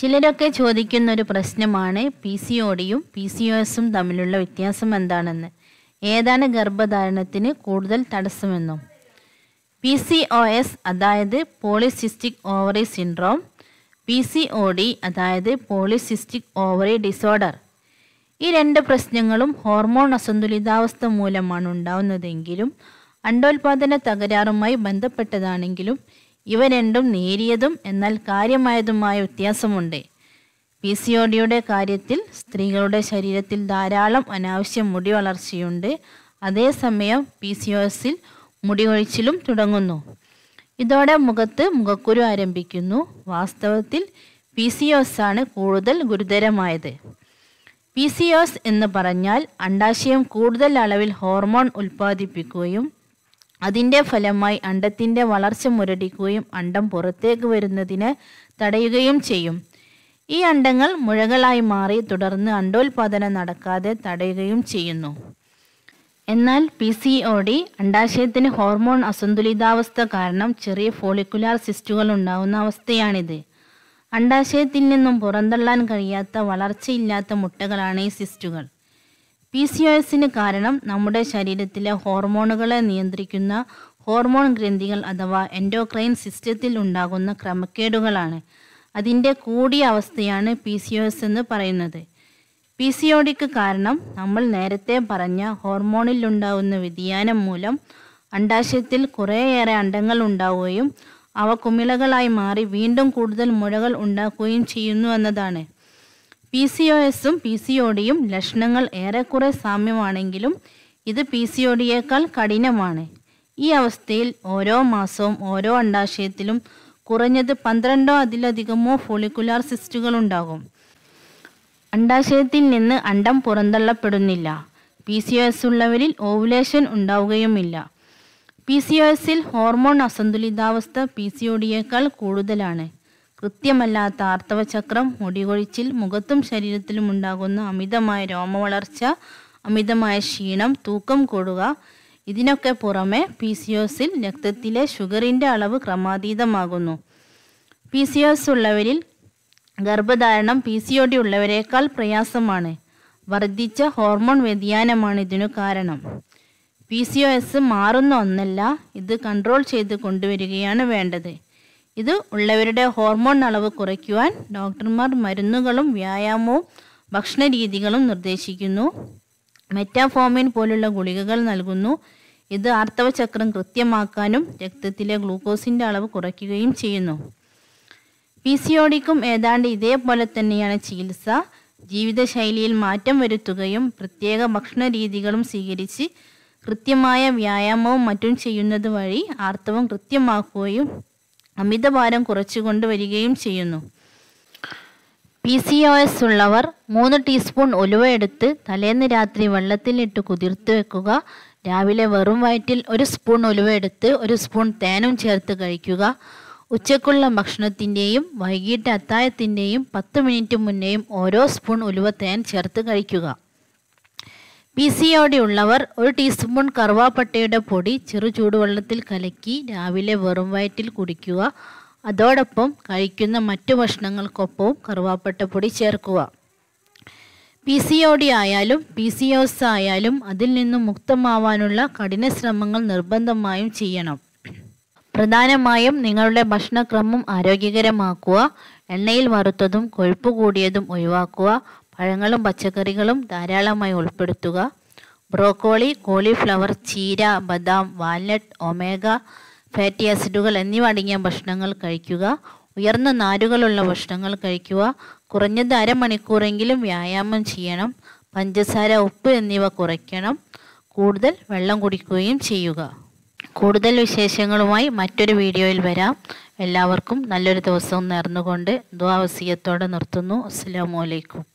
ചിലരൊക്കെ ചോദിക്കുന്ന ഒരു പ്രശ്നമാണ് പി സി ഒടിയും പി സി ഒ എസും തമ്മിലുള്ള വ്യത്യാസം എന്താണെന്ന് ഏതാണ് ഗർഭധാരണത്തിന് കൂടുതൽ തടസ്സമെന്നും പി സി ഒ എസ് അതായത് polycystic ovary syndrome P C O D അതായത് പോളിസിസ്റ്റിക് ഓവറി ഡിസോർഡർ ഈ രണ്ട് പ്രശ്നങ്ങളും ഹോർമോൺ അസന്തുലിതാവസ്ഥ മൂലമാണ് ഉണ്ടാവുന്നതെങ്കിലും അണ്ടോൽപാദന തകരാറുമായി ബന്ധപ്പെട്ടതാണെങ്കിലും ഇവ രണ്ടും നേരിയതും എന്നാൽ കാര്യമായതുമായ വ്യത്യാസമുണ്ട് പി സി ഒ ഡിയുടെ കാര്യത്തിൽ സ്ത്രീകളുടെ ശരീരത്തിൽ ധാരാളം അനാവശ്യ മുടി വളർച്ചയുണ്ട് അതേസമയം പി സി ഒ എസിൽ മുടി കൊഴിച്ചിലും തുടങ്ങുന്നു ഇതോടെ മുഖത്ത് മുഖക്കുരു ആരംഭിക്കുന്നു വാസ്തവത്തിൽ പി സി ഒ എസ് ആണ് കൂടുതൽ ഗുരുതരമായത് പി സി ഒസ് എന്ന് പറഞ്ഞാൽ അണ്ടാശയം കൂടുതൽ അളവിൽ ഹോർമോൺ ഉൽപ്പാദിപ്പിക്കുകയും അതിൻ്റെ ഫലമായി അണ്ടത്തിൻ്റെ വളർച്ച മുരടിക്കുകയും അണ്ടം പുറത്തേക്ക് വരുന്നതിനെ തടയുകയും ചെയ്യും ഈ അണ്ടങ്ങൾ മുഴകളായി മാറി തുടർന്ന് അണ്ടോൽപാദനം നടക്കാതെ തടയുകയും ചെയ്യുന്നു എന്നാൽ പി സി ഒ ഡി അണ്ടാശയത്തിന് ഹോർമോൺ അസന്തുലിതാവസ്ഥ കാരണം ചെറിയ ഫോളിക്കുലാർ സിസ്റ്റുകൾ ഉണ്ടാകുന്ന അവസ്ഥയാണിത് അണ്ടാശയത്തിൽ നിന്നും പുറന്തള്ളാൻ കഴിയാത്ത വളർച്ചയില്ലാത്ത മുട്ടകളാണ് ഈ സിസ്റ്റുകൾ പി സി ഒ എസിന് കാരണം നമ്മുടെ ശരീരത്തിലെ ഹോർമോണുകളെ നിയന്ത്രിക്കുന്ന ഹോർമോൺ ഗ്രന്ഥികൾ അഥവാ എൻഡോക്രൈൻ സിസ്റ്റത്തിൽ ഉണ്ടാകുന്ന ക്രമക്കേടുകളാണ് അതിൻ്റെ കൂടിയ അവസ്ഥയാണ് പി സി ഒ എസ് എന്ന് പറയുന്നത് പി സി ഒ ഡിക്ക് കാരണം നമ്മൾ നേരത്തെ പറഞ്ഞ ഹോർമോണിൽ ഉണ്ടാകുന്ന വ്യതിയാനം മൂലം അണ്ടാശയത്തിൽ കുറേയേറെ അണ്ടങ്ങൾ ഉണ്ടാവുകയും അവ കുമിളകളായി മാറി വീണ്ടും കൂടുതൽ മുഴകൾ ഉണ്ടാക്കുകയും ചെയ്യുന്നു എന്നതാണ് പി സി ഒ എസും പി സി ഒ ഡിയും ലക്ഷണങ്ങൾ ഏറെക്കുറെ സാമ്യമാണെങ്കിലും ഇത് പി സി ഒ ഡിയേക്കാൾ കഠിനമാണ് ഈ അവസ്ഥയിൽ ഓരോ മാസവും ഓരോ അണ്ടാശയത്തിലും കുറഞ്ഞത് പന്ത്രണ്ടോ അതിലധികമോ ഫോളിക്കുലാർ സിസ്റ്റുകൾ ഉണ്ടാകും അണ്ടാശയത്തിൽ നിന്ന് അണ്ടം പുറന്തള്ളപ്പെടുന്നില്ല പി സി ഒ എസ് ഉള്ളവരിൽ ഓവുലേഷൻ ഉണ്ടാവുകയുമില്ല പി സി ഒ എസിൽ ഹോർമോൺ അസന്തുലിതാവസ്ഥ പി സി ഒ ഡിയേക്കാൾ കൂടുതലാണ് കൃത്യമല്ലാത്ത ആർത്തവചക്രം മുടികൊഴിച്ചിൽ മുഖത്തും ശരീരത്തിലും ഉണ്ടാകുന്ന അമിതമായ രോമവളർച്ച അമിതമായ ക്ഷീണം തൂക്കം കൂടുക ഇതിനൊക്കെ പുറമെ പി സി ഒ എസിൽ രക്തത്തിലെ ഷുഗറിൻ്റെ അളവ് ക്രമാതീതമാകുന്നു പി സി ഒ എസ് ഉള്ളവരിൽ ഗർഭധാരണം പി സി ഒ ഡി ഉള്ളവരെക്കാൾ പ്രയാസമാണ് വർദ്ധിച്ച ഹോർമോൺ വ്യതിയാനമാണ് ഇതിനു കാരണം പി സി ഒ എസ് മാറുന്ന ഒന്നല്ല ഇത് കൺട്രോൾ ചെയ്ത് കൊണ്ടുവരികയാണ് വേണ്ടത് ഇത് ഉള്ളവരുടെ ഹോർമോൺ അളവ് കുറയ്ക്കുവാൻ ഡോക്ടർമാർ മരുന്നുകളും വ്യായാമവും ഭക്ഷണ രീതികളും നിർദ്ദേശിക്കുന്നു മെറ്റാഫോമിൻ പോലുള്ള ഗുളികകൾ നൽകുന്നു ഇത് ആർത്തവചക്രം കൃത്യമാക്കാനും രക്തത്തിലെ ഗ്ലൂക്കോസിൻ്റെ അളവ് കുറയ്ക്കുകയും ചെയ്യുന്നു പി സി ഒ ഡിക്കും ഏതാണ്ട് ഇതേപോലെ തന്നെയാണ് ചികിത്സ ജീവിതശൈലിയിൽ മാറ്റം വരുത്തുകയും പ്രത്യേക ഭക്ഷണ രീതികളും സ്വീകരിച്ച് കൃത്യമായ വ്യായാമവും മറ്റും ചെയ്യുന്നത് വഴി ആർത്തവം കൃത്യമാക്കുകയും അമിതഭാരം കുറച്ചു കൊണ്ടുവരികയും ചെയ്യുന്നു പി സി ഒ എസ് ഉള്ളവർ മൂന്ന് ടീസ്പൂൺ ഉലുവ എടുത്ത് തലേന്ന് രാത്രി വെള്ളത്തിലിട്ട് കുതിർത്ത് വെക്കുക രാവിലെ വെറും വയറ്റിൽ ഒരു സ്പൂൺ ഉലുവ എടുത്ത് ഒരു സ്പൂൺ തേനും ചേർത്ത് കഴിക്കുക ഉച്ചക്കുള്ള ഭക്ഷണത്തിൻ്റെയും വൈകിട്ട് അത്താഴത്തിൻ്റെയും പത്ത് മിനിറ്റ് മുന്നേയും ഓരോ സ്പൂൺ ഉലുവ തേൻ ചേർത്ത് കഴിക്കുക പി സി ഒ ഡി ഉള്ളവർ ഒരു ടീസ്പൂൺ കറുവാപ്പട്ടയുടെ പൊടി ചെറു ചൂടുവെള്ളത്തിൽ കലക്കി രാവിലെ വെറും വയറ്റിൽ കുടിക്കുക അതോടൊപ്പം കഴിക്കുന്ന മറ്റു ഭക്ഷണങ്ങൾക്കൊപ്പവും കറുവാപ്പട്ട പൊടി ചേർക്കുക പി സി ഒ ഡി ആയാലും പി സി ഒസ് ആയാലും അതിൽ നിന്നും മുക്തമാവാനുള്ള കഠിന ശ്രമങ്ങൾ നിർബന്ധമായും ചെയ്യണം പ്രധാനമായും നിങ്ങളുടെ ഭക്ഷണക്രമം ആരോഗ്യകരമാക്കുക എണ്ണയിൽ വറുത്തതും കൊഴുപ്പ് കൂടിയതും ഒഴിവാക്കുക പഴങ്ങളും പച്ചക്കറികളും ധാരാളമായി ഉൾപ്പെടുത്തുക ബ്രോക്കോളി കോളിഫ്ലവർ ചീര ബദാം വാൽനട്ട് ഒമേഗ ഫാറ്റി ആസിഡുകൾ എന്നിവ അടങ്ങിയ ഭക്ഷണങ്ങൾ കഴിക്കുക ഉയർന്ന നാരുകളുള്ള ഭക്ഷണങ്ങൾ കഴിക്കുക കുറഞ്ഞത് അരമണിക്കൂറെങ്കിലും വ്യായാമം ചെയ്യണം പഞ്ചസാര ഉപ്പ് എന്നിവ കുറയ്ക്കണം കൂടുതൽ വെള്ളം കുടിക്കുകയും ചെയ്യുക കൂടുതൽ വിശേഷങ്ങളുമായി മറ്റൊരു വീഡിയോയിൽ വരാം എല്ലാവർക്കും നല്ലൊരു ദിവസവും നേർന്നുകൊണ്ട് ദ്വാവസീയത്തോടെ നിർത്തുന്നു അസ്സാം വലൈക്കും